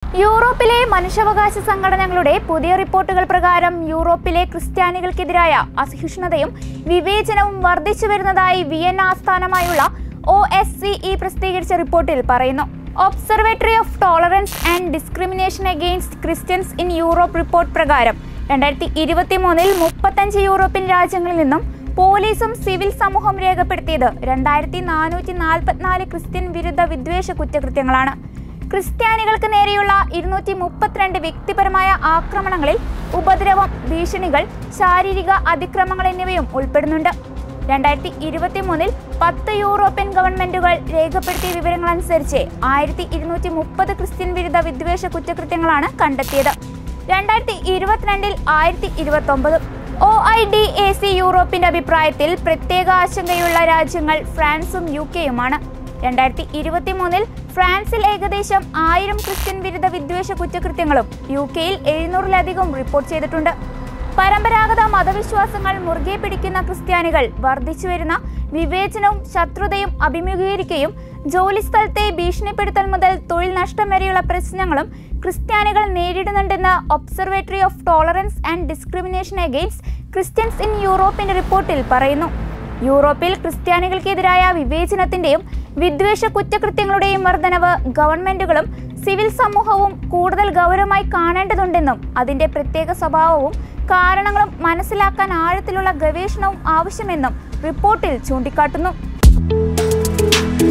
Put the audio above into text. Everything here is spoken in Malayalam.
യൂറോപ്പിലെ മനുഷ്യാവകാശ സംഘടനകളുടെ പുതിയ റിപ്പോർട്ടുകൾ പ്രകാരം യൂറോപ്പിലെ ക്രിസ്ത്യാനികൾക്കെതിരായ അസഹിഷ്ണുതയും വിവേചനവും വർദ്ധിച്ചു വരുന്നതായി വിയന്ന ആസ്ഥാനമായുള്ള ഒ എസ് സി ഇ പ്രസിദ്ധീകരിച്ച റിപ്പോർട്ടിൽ പറയുന്നു observatory of tolerance and discrimination against Christians in Europe report പ്രകാരം രണ്ടായിരത്തി ഇരുപത്തി മൂന്നിൽ മുപ്പത്തഞ്ച് യൂറോപ്യൻ രാജ്യങ്ങളിൽ നിന്നും പോലീസും സിവിൽ സമൂഹം രേഖപ്പെടുത്തിയത് രണ്ടായിരത്തി നാനൂറ്റി നാൽപ്പത്തിനാല് ക്രിസ്ത്യൻ വിരുദ്ധ വിദ്വേഷ കുറ്റകൃത്യങ്ങളാണ് ക്രിസ്ത്യാനികൾക്ക് നേരെയുള്ള ഇരുന്നൂറ്റി മുപ്പത്തിരണ്ട് വ്യക്തിപരമായ ആക്രമണങ്ങളിൽ ഉപദ്രവം ഭീഷണികൾ ശാരീരിക അതിക്രമങ്ങൾ എന്നിവയും ഉൾപ്പെടുന്നുണ്ട് രണ്ടായിരത്തി ഇരുപത്തി മൂന്നിൽ പത്ത് യൂറോപ്യൻ ഗവൺമെന്റുകൾ രേഖപ്പെടുത്തിയ വിവരങ്ങളനുസരിച്ച് ആയിരത്തി ഇരുന്നൂറ്റി മുപ്പത് ക്രിസ്ത്യൻ വിരുദ്ധ വിദ്വേഷ കുറ്റകൃത്യങ്ങളാണ് കണ്ടെത്തിയത് രണ്ടായിരത്തി ഇരുപത്തിരണ്ടിൽ ആയിരത്തി ഇരുപത്തി ഒമ്പത് O I D A C യൂറോപ്പിന്റെ അഭിപ്രായത്തിൽ പ്രത്യേക ആശങ്കയുള്ള രാജ്യങ്ങൾ ഫ്രാൻസും യു കെയുമാണ് രണ്ടായിരത്തി ഇരുപത്തി മൂന്നിൽ ഫ്രാൻസിൽ ഏകദേശം ആയിരം ക്രിസ്ത്യൻ വിരുദ്ധ വിദ്വേഷ കുറ്റകൃത്യങ്ങളും യു കെയിൽ എഴുന്നൂറിലധികം റിപ്പോർട്ട് ചെയ്തിട്ടുണ്ട് പരമ്പരാഗത മതവിശ്വാസങ്ങൾ മുറുകെ പിടിക്കുന്ന ക്രിസ്ത്യാനികൾ വർദ്ധിച്ചു വരുന്ന വിവേചനവും ശത്രുതയും അഭിമുഖീകരിക്കുകയും ജോലിസ്ഥലത്തെ ഭീഷണിപ്പെടുത്തൽ മുതൽ തൊഴിൽ നഷ്ടം വരെയുള്ള പ്രശ്നങ്ങളും ക്രിസ്ത്യാനികൾ നേരിടുന്നുണ്ടെന്ന് observatory of tolerance and discrimination against Christians in യൂറോപ്പിന്റെ റിപ്പോർട്ടിൽ പറയുന്നു യൂറോപ്പിൽ ക്രിസ്ത്യാനികൾക്കെതിരായ വിവേചനത്തിന്റെയും വിദ്വേഷ കുറ്റകൃത്യങ്ങളുടെയും വർധനവ് ഗവൺമെന്റുകളും സിവിൽ സമൂഹവും കൂടുതൽ ഗൗരവമായി കാണേണ്ടതുണ്ടെന്നും അതിന്റെ പ്രത്യേക സ്വഭാവവും കാരണങ്ങളും മനസ്സിലാക്കാൻ ആഴത്തിലുള്ള ഗവേഷണവും ആവശ്യമെന്നും റിപ്പോർട്ടിൽ ചൂണ്ടിക്കാട്ടുന്നു